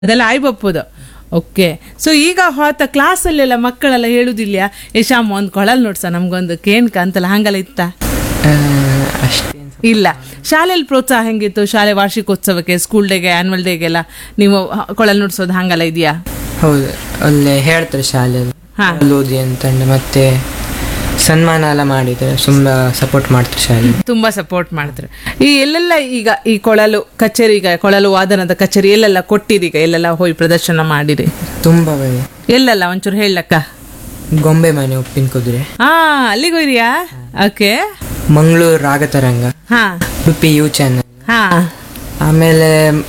ಅದೆಲ್ಲ ಆಯ್ಬಪ್ಪುದು okay so ಈಗ ಹೊತ್ತ ಕ್ಲಾಸಲ್ಲೆಲ್ಲ ಮಕ್ಕಳೆಲ್ಲ ಹೇಳುದಿಲ್ಲ ಯಶಾಮ ಒಂದು ಕೊಳಲ್ ನೋಡ್ಸ ನಮ್ಗೊಂದು ಕೇನ್ಕ ಅಂತಲ್ಲ ಹಂಗೆಲ್ಲ ಇತ್ತ ಅಷ್ಟೇನು ಇಲ್ಲ ಶಾಲೆಯಲ್ಲಿ ಪ್ರೋತ್ಸಾಹ ಹೆಂಗಿತ್ತು ಶಾಲೆ ವಾರ್ಷಿಕೋತ್ಸವಕ್ಕೆ ಸ್ಕೂಲ್ ಡೇಗೆ ಆನ್ಯುವಲ್ ಡೇಗೆಲ್ಲ ನೀವು ಹ- ಕೊಳಲ್ ನುಡ್ಸೋದು ಹಂಗೆಲ್ಲ ಇದೆಯಾ ಹೌದು ಅಲ್ಲೇ ಹೇಳ್ತಾರೆ ಶಾಲೆಯಲ್ಲಿ ಹಾ. ಅಲ್ಲಿ ಓದಿ ಅಂತಂದು ಮತ್ತೆ ಸನ್ಮಾನ ಎಲ್ಲ ಮಾಡಿದ್ದಾರೆ ತುಂಬಾ ಸಪೋರ್ಟ್ ಮಾಡ್ತಾರೆ ಶಾಲೆ ತುಂಬಾ ಸಪೋರ್ಟ್ ಮಾಡ್ತಾರೆ ಈ ಎಲ್ಲೆಲ್ಲ ಈಗ ಈ ಕೊಳಲು ಕಚೇರಿ ಈಗ ಕೊಳಲು ವಾದನದ ಕಚೇರಿ ಎಲ್ಲೆಲ್ಲ ಕೊಟ್ಟಿರಿ ಈಗ ಎಲ್ಲೆಲ್ಲ ಹೋಗಿ ಪ್ರದರ್ಶನ ಮಾಡಿರಿ ತುಂಬಾ ಒಳ್ಳೆ. ಎಲ್ಲೆಲ್ಲ ಒಂಚೂರು ಹೇಳಕ್ಕ ಗೊಂಬೆ ಮನೆ ಉಪ್ಪಿನ ಕುದುರೆ ಹಾ ಅಲ್ಲಿಗೆ ಹೋಯ್ರಿಯಾ ಓಕೆ ಮಂಗಳೂರು ರಾಗತರಂಗ ಹಾ ಉಡುಪಿ ಯು ಚಾನಲ್ ಹಾ ಆಮೇಲೆ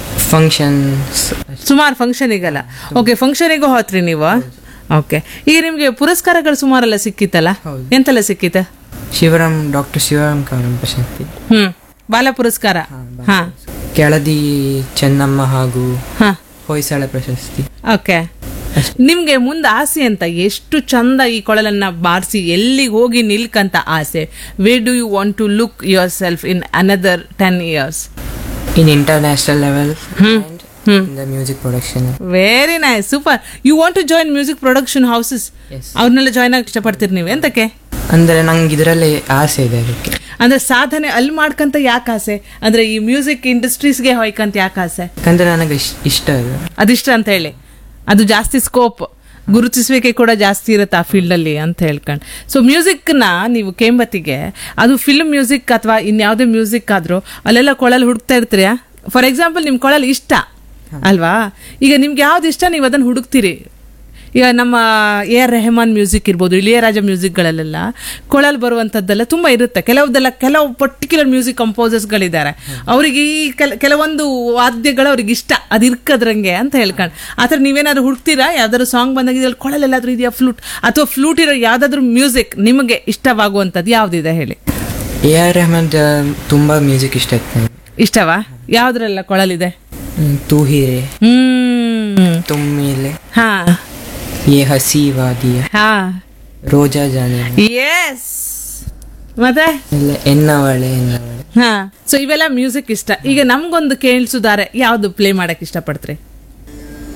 ಫಂಕ್ಷನ್ಸ್ ಸುಮಾರು ಫಂಕ್ಷನಿಗಲ್ಲ ಓಕೆ ಫಂಕ್ಷನಿಗೂ ಹೋತ್ರಿ ನೀವು ಓಕೆ ಈಗ ನಿಮ್ಗೆ ಪುರಸ್ಕಾರಗಳು ಸುಮಾರೆಲ್ಲ ಸಿಕ್ಕಿತ್ತಲ್ಲ ಹೌದು. ಎಂತೆಲ್ಲ ಸಿಕ್ಕಿತ್ತ ಶಿವರಾಮ್ ಡಾಕ್ಟರ್ ಶಿವರಾಮ್ ಕಾರಂ ಪ್ರಶಸ್ತಿ ಹ್ಮ್ ಬಾಲ ಪುರಸ್ಕಾರ ಹಾ ಕೆಳದಿ ಚೆನ್ನಮ್ಮ ಹಾಗೂ ಹಾ ಹೊಯ್ಸಳ ಪ್ರಶಸ್ತಿ ಓಕೆ ನಿಮ್ಗೆ ಮುಂದೆ ಆಸೆ ಅಂತ ಎಷ್ಟು ಚಂದ ಈ ಕೊಳಲನ್ನ ಬಾರಿಸಿ ಎಲ್ಲಿಗೆ ಹೋಗಿ ನಿಲ್ಕಂತ ಆಸೆ ವೇ do you want to look yourself in another ten years in international level hmm in the music production very nice super you want to join music production houses Yes. ಅವ್ರನ್ನೆಲ್ಲ ಜಾಯ್ನ್ ಆಗಿ ಇಷ್ಟಪಡ್ತೀರಿ ನೀವು ಎಂತಕ್ಕೆ ಅಂದ್ರೆ ನಂಗೆ ಇದರಲ್ಲಿ ಆಸೆ ಇದೆ ಅದಕ್ಕೆ ಅಂದ್ರೆ ಸಾಧನೆ ಅಲ್ಲಿ ಮಾಡ್ಕಂತ ಯಾಕೆ ಆಸೆ ಅಂದ್ರೆ ಈ ಮ್ಯೂಸಿಕ್ ಇಂಡಸ್ಟ್ರೀಸ್ಗೆ ಹೋಯ್ಕಂತ ಯಾಕೆ ಆಸೆ ಯಾಕಂದ್ರೆ ನನಗೆ ಇಷ್ಟ ಇಷ್ಟ ಅದು ಅದಿಷ್ಟ ಅಂತ ಹೇಳಿ ಅದು ಜಾಸ್ತಿ ಸ್ಕೋಪ್ ಗುರುತಿಸುವಿಕೆ ಕೂಡ ಜಾಸ್ತಿ ಇರುತ್ತೆ ಆ ಫೀಲ್ಡ್ ಅಲ್ಲಿ ಅಂತ ಹೇಳ್ಕೊಂಡು ಸೊ ಮ್ಯೂಸಿಕ್ನ ನೀವು ಕೇಂಬತ್ತಿಗೆ ಅದು ಫಿಲ್ಮ್ ಮ್ಯೂಸಿಕ್ ಅಥವಾ ಇನ್ಯಾವುದೇ ಮ್ಯೂಸಿಕ್ ಆದ್ರೂ ಅಲ್ಲೆಲ್ಲ ಕೊಳಲ್ ಹುಡುಕ್ತಾ ಇರ್ತೀರಾ ಫಾರ್ ಎಕ್ಸಾಂಪಲ್ ನಿಮ್ ಕೊಳಲ್ ಇಷ್ಟ ಅಲ್ವಾ ಈಗ ನಿಮ್ಗೆ ಯಾವ್ದು ಇಷ್ಟ ನೀವು ಅದನ್ನ ಹುಡುಕ್ತೀರಿ ಈಗ ನಮ್ಮ ಎ ಆರ್ ರೆಹಮಾನ್ ಮ್ಯೂಸಿಕ್ ಇರ್ಬೋದು ಇಳಿಯರಾಜ ಮ್ಯೂಸಿಕ್ಗಳಲ್ಲೆಲ್ಲ ಕೊಳಲ್ ಬರುವಂಥದ್ದೆಲ್ಲ ತುಂಬ ಇರುತ್ತೆ ಕೆಲವುದೆಲ್ಲ ಕೆಲವು ಪರ್ಟಿಕ್ಯುಲರ್ ಮ್ಯೂಸಿಕ್ ಕಂಪೋಸರ್ಸ್ಗಳಿದ್ದಾರೆ ಅವರಿಗೆ ಈ ಕೆಲ ಕೆಲವೊಂದು ವಾದ್ಯಗಳು ಅವ್ರಿಗೆ ಇಷ್ಟ ಅದು ಇರ್ಕದ್ರಂಗೆ ಅಂತ ಹೇಳ್ಕೊಂಡು ಆ ಥರ ನೀವೇನಾದ್ರು ಹುಡ್ಕ್ತೀರಾ ಯಾವ್ದಾದ್ರು ಸಾಂಗ್ ಬಂದಾಗ ಇದ್ರಲ್ಲಿ ಕೊಳಲೆಲ್ಲಾದ್ರೂ ಇದೆಯಾ ಫ್ಲೂಟ್ ಅಥವಾ ಫ್ಲೂಟ್ ಇರೋ ಯಾವ್ದಾದ್ರು ಮ್ಯೂಸಿಕ್ ನಿಮಗೆ ಇಷ್ಟವಾಗುವಂಥದ್ದು ಯಾವುದಿದೆ ಹೇಳಿ ಎ ಆರ್ ರೆಹಮಾನ್ ತುಂಬಾ ಮ್ಯೂಸಿಕ್ ಇಷ್ಟ ಆಯ್ತು ನನಗೆ ಇಷ್ಟವಾ ಯಾವ್ದ್ರೆಲ್ಲ ಕೊಳಲಿದೆ ಹ್ಮ್, ತೂ ಹೀರೆ ಹ್ಮ್ ತುಮ್ಮಿಲೆ ಹಾ ಯೇ ಹಸಿ ವಾದಿಯ ಹಾ ರೋಜಾ ಜಾನೆ ಎಸ್ ಮತ್ತೆ ಎಲ್ಲ ಎನ್ನವಳೆ ಎನ್ನವಳೆ ಹಾ ಸೊ ಇವೆಲ್ಲ ಮ್ಯೂಸಿಕ್ ಇಷ್ಟ ಈಗ ನಮ್ಗೊಂದು ಕೇಳಿಸುದಾರೆ ಯಾವ್ದು ಪ್ಲೇ ಮಾಡಕ್ ಇಷ್ಟಪಡ್ತೀರಿ